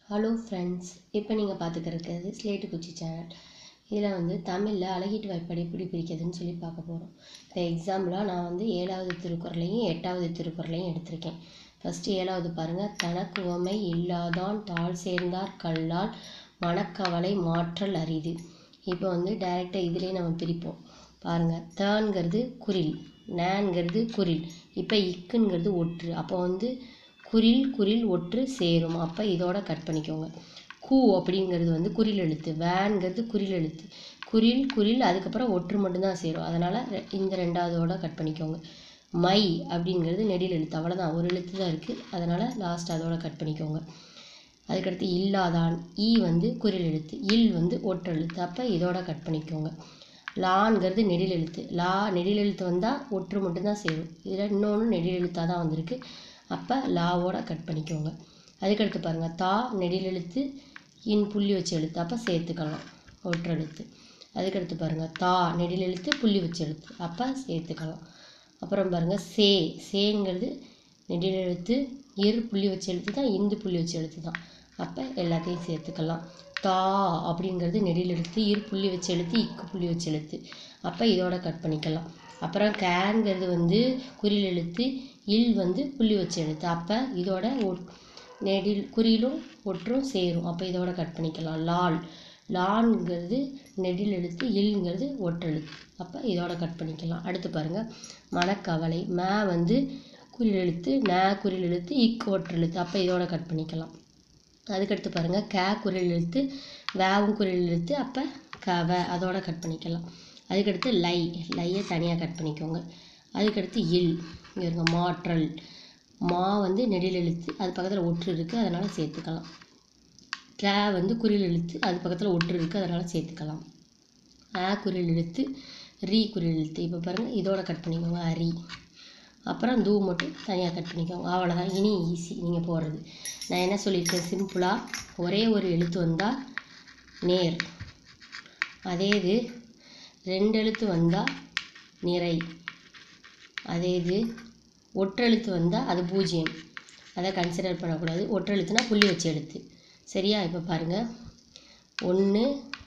hello friends இப்போ நீங்கள் பார்த்துக்கிறது ஸ்லேட்டு குச்சி சேனல் இதில் வந்து தமிழில் அழகீட்டு வாய்ப்பாடு எப்படி பிரிக்கிறதுன்னு சொல்லி பார்க்க போகிறோம் இப்போ எக்ஸாம்பிளாக நான் வந்து ஏழாவது திருக்குறளையும் எட்டாவது திருக்குறளையும் எடுத்திருக்கேன் ஃபஸ்ட்டு ஏழாவது பாருங்கள் தனக்கு உவமை இல்லாதான் தாழ் சேர்ந்தார் கல்லால் மனக்கவலை மாற்றல் அரிது இப்போ வந்து டைரெக்டாக இதிலே நம்ம பிரிப்போம் பாருங்கள் தேன்கிறது குரில் நேன்கிறது குரில் இப்போ இக்குங்கிறது ஒற்று அப்போ வந்து குரில் குரில் ஒற்று சேரும் அப்போ இதோட கட் பண்ணிக்கோங்க கூ அப்படிங்கிறது வந்து குறில் எழுத்து வேன்கிறது குறில் எழுத்து குரில் குரில் அதுக்கப்புறம் ஒற்று மட்டும்தான் சேரும் அதனால் இந்த ரெண்டாவதோட கட் பண்ணிக்கோங்க மை அப்படிங்கிறது நெடில் எழுத்து அவ்வளோதான் ஒரு எழுத்து தான் இருக்குது அதனால் லாஸ்ட் அதோட கட் பண்ணிக்கோங்க அதுக்கடுத்து இல்லாதான் ஈ வந்து குறில் எழுத்து இல் வந்து ஒற்று எழுத்து அப்போ இதோட கட் பண்ணிக்கோங்க லான்கிறது நெடில் எழுத்து லா நெடில் எழுத்து வந்தால் ஒற்று மட்டும்தான் சேரும் இதில் இன்னொன்று நெடில் எழுத்தாக தான் வந்திருக்கு அப்போ லாவோட கட் பண்ணிக்கோங்க அதுக்கடுத்து பாருங்கள் தா நெடில் எழுத்து இன் புள்ளி வச்ச எழுத்து அப்போ சேர்த்துக்கலாம் ஒற்று எழுத்து அதுக்கடுத்து பாருங்கள் தா நெடில் எழுத்து புள்ளி வச்ச எழுத்து அப்போ சேர்த்துக்கலாம் அப்புறம் பாருங்கள் சே சேங்கிறது நெடில் எழுத்து இரு புள்ளி வச்ச எழுத்து தான் இந்து புள்ளி வச்ச எழுத்து தான் அப்போ எல்லாத்தையும் சேர்த்துக்கலாம் தா அப்படிங்கிறது நெடில் எழுத்து இரு புள்ளி வச்ச எழுத்து இக்கு புள்ளி வச்ச எழுத்து அப்போ இதோட கட் பண்ணிக்கலாம் அப்புறம் கேங்கிறது வந்து குறில் எழுத்து இல் வந்து புள்ளி வச்ச எழுத்து அப்போ இதோட ஒ நெடில் குறியிலும் ஒற்றும் சேரும் அப்போ இதோட கட் பண்ணிக்கலாம் லால் லான்ங்கிறது நெடில் எழுத்து இல்ங்கிறது ஒற்றெழுத்து அப்போ இதோட கட் பண்ணிக்கலாம் அடுத்து பாருங்கள் மனக்கவலை மே வந்து குறில் எழுத்து நே குறில் எழுத்து இக் ஒற்றெழுத்து அப்போ இதோட கட் பண்ணிக்கலாம் அதுக்கடுத்து பாருங்கள் கே குரில் எழுத்து வேவும் குரில் எழுத்து அப்போ கவ அதோட கட் பண்ணிக்கலாம் அதுக்கடுத்து லை லையை தனியாக கட் பண்ணிக்கோங்க அதுக்கடுத்து இல் இங்கே இருங்க மாற்றல் மா வந்து நெடில் எழுத்து அது பக்கத்தில் ஒற்று இருக்குது அதனால் சேர்த்துக்கலாம் கே வந்து குறில் எழுத்து அது பக்கத்தில் ஒற்று இருக்குது அதனால் சேர்த்துக்கலாம் ஆ குறில் எழுத்து ரீ குறில் எழுத்து இப்போ பாருங்கள் இதோட கட் பண்ணிக்கோங்க அரி அப்புறம் தூ மட்டும் தனியாக கட் பண்ணிக்கோங்க அவ்வளோதான் இனி ஈஸி நீங்கள் போடுறது நான் என்ன சொல்லியிருக்கேன் சிம்பிளாக ஒரே ஒரு எழுத்து வந்தால் நேர் அதே இது ரெண்டு எழுத்து வந்தால் நிறை அதே இது ஒற்றெழுத்து வந்தால் அது பூஜ்ஜியம் அதை கன்சிடர் பண்ணக்கூடாது ஒற்றெழுத்துனா புள்ளி வச்ச எழுத்து சரியா இப்போ பாருங்கள் ஒன்று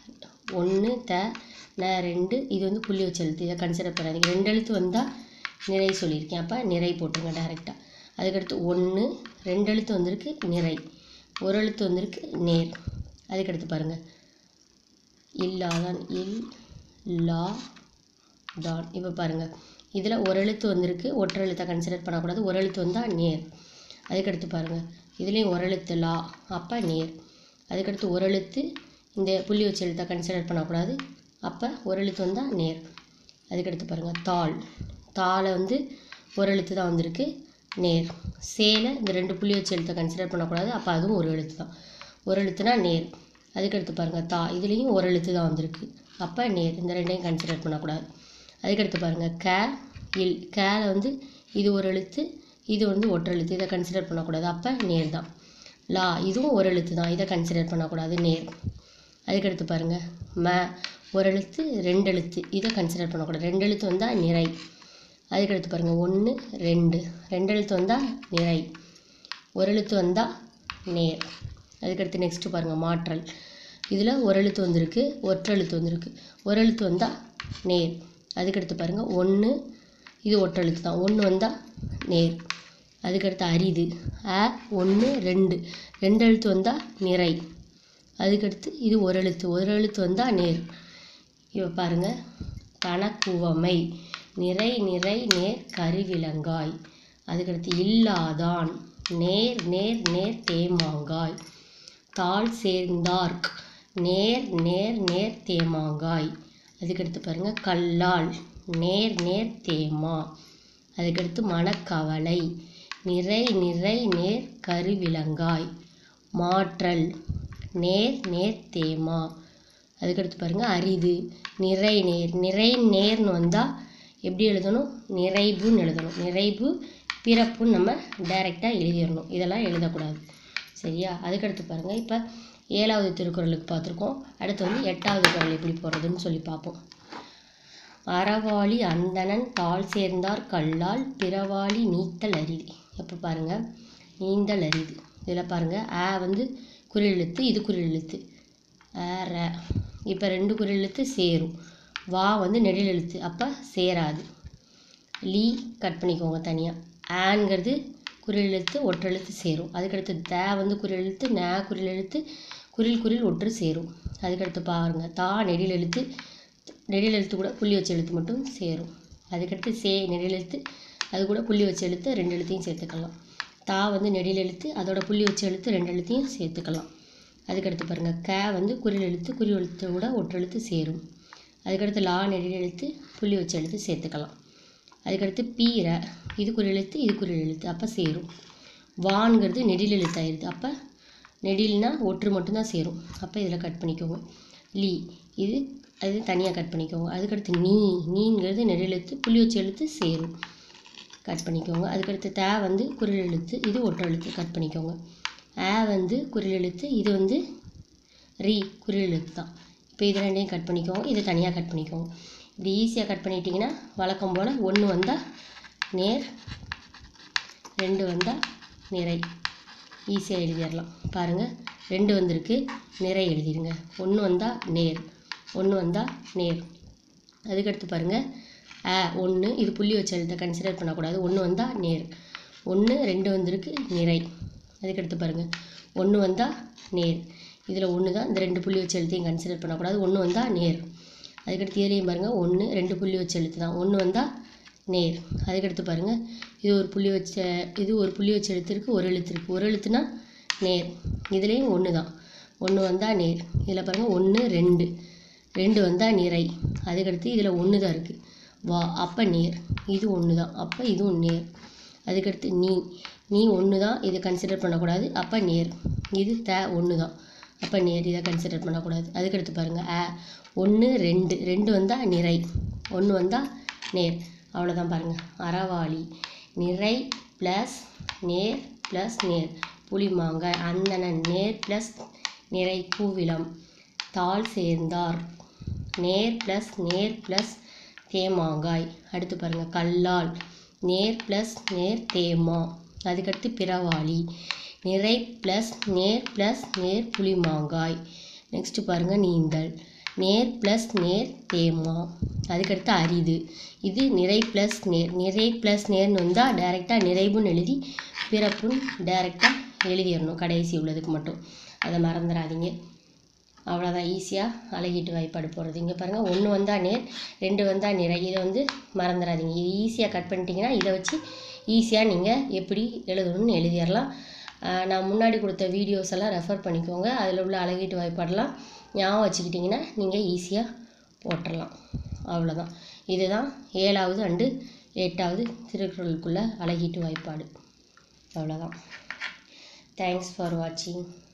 ஒன்று த ந ரெண்டு இது வந்து புள்ளி வச்ச எழுத்து இதை கன்சிடர் பண்ணாதீங்க ரெண்டு எழுத்து வந்தால் நிறை சொல்லியிருக்கேன் அப்போ நிறை போட்டுருங்க டேரெக்டாக அதுக்கடுத்து ஒன்று ரெண்டு எழுத்து வந்திருக்கு நிறை ஒரு எழுத்து வந்திருக்கு நேர் அதுக்கடுத்து பாருங்கள் இல்லாதான் இல் லா தான் இப்போ பாருங்கள் இதில் ஒரு எழுத்து வந்திருக்கு ஒற்றை எழுத்தை கன்சிடர் பண்ணக்கூடாது ஒரு எழுத்து வந்தால் நேர் அதுக்கடுத்து பாருங்கள் இதுலேயும் ஒரு எழுத்து லா அப்போ நேர் அதுக்கடுத்து ஒரு எழுத்து இந்த புள்ளி வச்ச எழுத்தை கன்சிடர் பண்ணக்கூடாது அப்போ ஒரு எழுத்து வந்தால் நேர் அதுக்கடுத்து பாருங்கள் தாள் தாளை வந்து ஒரு எழுத்து தான் வந்திருக்கு நேர் சேலை இந்த ரெண்டு புள்ளி வச்ச எழுத்தை கன்சிடர் பண்ணக்கூடாது அப்போ அதுவும் ஒரு எழுத்து தான் ஒரு எழுத்துனா நேர் அதுக்கடுத்து பாருங்கள் தா இதுலேயும் ஒரு எழுத்து தான் வந்திருக்கு அப்போ நேர் இந்த ரெண்டையும் கன்சிடர் பண்ணக்கூடாது அதுக்கடுத்து பாருங்கள் க இல் கேல வந்து இது ஒரு எழுத்து இது வந்து ஒற்றை எழுத்து இதை கன்சிடர் பண்ணக்கூடாது அப்போ நேர் தான் லா இதுவும் ஒரு எழுத்து தான் இதை கன்சிடர் பண்ணக்கூடாது நேர் அதுக்கடுத்து பாருங்கள் ம ஒரு எழுத்து ரெண்டு எழுத்து இதை கன்சிடர் பண்ணக்கூடாது ரெண்டு எழுத்து வந்தால் நிறை அதுக்கடுத்து பாருங்கள் ஒன்று ரெண்டு ரெண்டு எழுத்து வந்தால் நிறை ஒரு எழுத்து வந்தால் நேர் அதுக்கடுத்து நெக்ஸ்ட்டு பாருங்கள் மாற்றல் இதில் ஒரு எழுத்து வந்திருக்கு ஒற்றை எழுத்து வந்திருக்கு ஒரு எழுத்து வந்தால் நேர் அதுக்கடுத்து பாருங்கள் ஒன்று இது ஒற்றை எழுத்து தான் ஒன்று வந்தால் நேர் அதுக்கடுத்து அரிது அ ஒன்று ரெண்டு ரெண்டு எழுத்து வந்தால் நிறை அதுக்கடுத்து இது ஒரு எழுத்து ஒரு எழுத்து வந்தால் நேர் இப்போ பாருங்கள் கணக்குவமை நிறை நிறை நேர் கருவிலங்காய் அதுக்கடுத்து இல்லாதான் நேர் நேர் நேர் தேமாங்காய் தாள் சேர்ந்தார்க் நேர் நேர் நேர் தேமாங்காய் அதுக்கடுத்து பாருங்கள் கல்லால் நேர் நேர் தேமா அதுக்கடுத்து மனக்கவலை நிறை நிறை நேர் கருவிலங்காய் மாற்றல் நேர் நேர் தேமா அதுக்கடுத்து பாருங்கள் அரிது நிறை நேர் நிறை நேர்னு வந்தால் எப்படி எழுதணும் நிறைவுன்னு எழுதணும் நிறைவு பிறப்புன்னு நம்ம டைரெக்டாக எழுதிடணும் இதெல்லாம் எழுதக்கூடாது சரியா அதுக்கடுத்து பாருங்கள் இப்போ ஏழாவது திருக்குறளுக்கு பார்த்துருக்கோம் அடுத்து வந்து எட்டாவது குறள் எப்படி போடுறதுன்னு சொல்லி பார்ப்போம் அறவாளி அந்தணன் தாள் சேர்ந்தார் கல்லால் பிறவாளி நீத்தல் அரிது எப்போ பாருங்கள் நீந்தல் அரிது இதில் பாருங்கள் ஆ வந்து குறில் எழுத்து இது குறில் எழுத்து அ ர இப்போ ரெண்டு குறில் எழுத்து சேரும் வா வந்து நெடில் எழுத்து அப்போ சேராது லீ கட் பண்ணிக்கோங்க தனியாக ஆங்கிறது குறில் எழுத்து ஒற்றெழுத்து சேரும் அதுக்கடுத்து த வந்து குறில் எழுத்து ந குறில் எழுத்து குறில் குறில் ஒற்று சேரும் அதுக்கடுத்து பாருங்கள் தா நெடில் எழுத்து நெடில் எழுத்து கூட புள்ளி வச்ச எழுத்து மட்டும் சேரும் அதுக்கடுத்து சே நெடில் எழுத்து அது கூட புள்ளி வச்ச எழுத்து ரெண்டு எழுத்தையும் சேர்த்துக்கலாம் தா வந்து நெடில் எழுத்து அதோட புள்ளி வச்ச எழுத்து ரெண்டு எழுத்தையும் சேர்த்துக்கலாம் அதுக்கடுத்து பாருங்கள் க வந்து குறில் எழுத்து குறி எழுத்து கூட ஒற்றெழுத்து சேரும் அதுக்கடுத்து லா நெடில் எழுத்து புள்ளி வச்ச எழுத்து சேர்த்துக்கலாம் அதுக்கடுத்து பீர இது குறில் எழுத்து இது குறில் எழுத்து அப்போ சேரும் வான்கிறது நெடில் எழுத்தாயிருது அப்போ நெடில்னா ஒற்று மட்டும்தான் சேரும் அப்போ இதில் கட் பண்ணிக்கோங்க லீ இது அது தனியாக கட் பண்ணிக்கோங்க அதுக்கடுத்து நீ நீங்கிறது நெடில் எழுத்து புள்ளி வச்ச எழுத்து சேரும் கட் பண்ணிக்கோங்க அதுக்கடுத்து த வந்து குறில் எழுத்து இது ஒற்றை எழுத்து கட் பண்ணிக்கோங்க ஆ வந்து குறில் எழுத்து இது வந்து ரீ குறில் எழுத்து தான் இப்போ இது ரெண்டையும் கட் பண்ணிக்கோங்க இது தனியாக கட் பண்ணிக்கோங்க இப்படி ஈஸியாக கட் பண்ணிட்டீங்கன்னா வழக்கம் போல் ஒன்று வந்தால் நேர் ரெண்டு வந்தால் நிறை ஈஸியாக எழுதிடலாம் பாருங்கள் ரெண்டு வந்திருக்கு நிறை எழுதிடுங்க ஒன்று வந்தால் நேர் ஒன்று வந்தால் நேர் அதுக்கடுத்து பாருங்கள் ஆ ஒன்று இது புள்ளி வச்ச எழுத்தை கன்சிடர் பண்ணக்கூடாது ஒன்று வந்தால் நேர் ஒன்று ரெண்டு வந்திருக்கு நிறை அதுக்கடுத்து பாருங்கள் ஒன்று வந்தால் நேர் இதில் ஒன்று தான் இந்த ரெண்டு புள்ளி வச்ச எழுத்தையும் கன்சிடர் பண்ணக்கூடாது ஒன்று வந்தால் நேர் அதுக்கடுத்து இதுலேயும் பாருங்கள் ஒன்று ரெண்டு புள்ளி வச்ச எழுத்து தான் ஒன்று வந்தால் நேர் அதுக்கடுத்து பாருங்கள் இது ஒரு புள்ளி வச்ச இது ஒரு புள்ளி வச்ச எழுத்து இருக்குது ஒரு எழுத்து இருக்குது ஒரு எழுத்துனா நேர் இதுலேயும் ஒன்று தான் ஒன்று வந்தால் நேர் இதில் பாருங்கள் ஒன்று ரெண்டு ரெண்டு வந்தால் நிறை அதுக்கடுத்து இதில் ஒன்று தான் இருக்குது வா அப்போ நேர் இது ஒன்று தான் அப்போ இதுவும் நேர் அதுக்கடுத்து நீ நீ ஒன்று தான் இதை கன்சிடர் பண்ணக்கூடாது அப்போ நேர் இது த ஒன்று தான் அப்போ நேர் இதை கன்சிடர் பண்ணக்கூடாது அதுக்கடுத்து பாருங்கள் ஆ ஒன்று ரெண்டு ரெண்டு வந்தால் நிறை ஒன்று வந்தால் நேர் அவ்வளோதான் பாருங்கள் அறவாளி நிறை ப்ளஸ் நேர் ப்ளஸ் நேர் புளிமாங்காய் அந்தணன் நேர் ப்ளஸ் நிறை பூவிளம் தாள் சேர்ந்தார் நேர் ப்ளஸ் நேர் ப்ளஸ் தேமாங்காய் அடுத்து பாருங்கள் கல்லால் நேர் ப்ளஸ் நேர் தேமா அதுக்கடுத்து பிறவாளி நிறை ப்ளஸ் நேர் ப்ளஸ் நேர் புளிமாங்காய் நெக்ஸ்ட்டு பாருங்கள் நீந்தல் நேர் ப்ளஸ் நேர் தேமா அதுக்கடுத்து அரிது இது நிறை ப்ளஸ் நேர் நிறை ப்ளஸ் நேர்னு வந்தால் டைரெக்டாக நிறைவுன்னு எழுதி பிறப்புன்னு டைரெக்டாக எழுதிடணும் கடைசி உள்ளதுக்கு மட்டும் அதை மறந்துடாதீங்க அவ்வளோதான் ஈஸியாக அழகிட்டு வாய்ப்பாடு போடுறது இங்கே பாருங்கள் ஒன்று வந்தால் நேர் ரெண்டு வந்தால் நிறை இதை வந்து மறந்துடாதீங்க இது ஈஸியாக கட் பண்ணிட்டீங்கன்னா இதை வச்சு ஈஸியாக நீங்கள் எப்படி எழுதணும்னு எழுதிடலாம் ஆஹ் நான் முன்னாடி கொடுத்த வீடியோஸ் எல்லாம் ரெஃபர் பண்ணிக்கோங்க அதில் உள்ள அழகீட்டு வாய்ப்பாடெல்லாம் ஞாபகம் வச்சுக்கிட்டிங்கன்னா நீங்கள் ஈஸியாக போட்டுடலாம் அவ்வளோதான் இதுதான் ஏழாவது அண்டு எட்டாவது திருக்குறளுக்குள்ள அழகீட்டு வாய்ப்பாடு அவ்வளோதான் தேங்க்ஸ் ஃபார் வாட்சிங்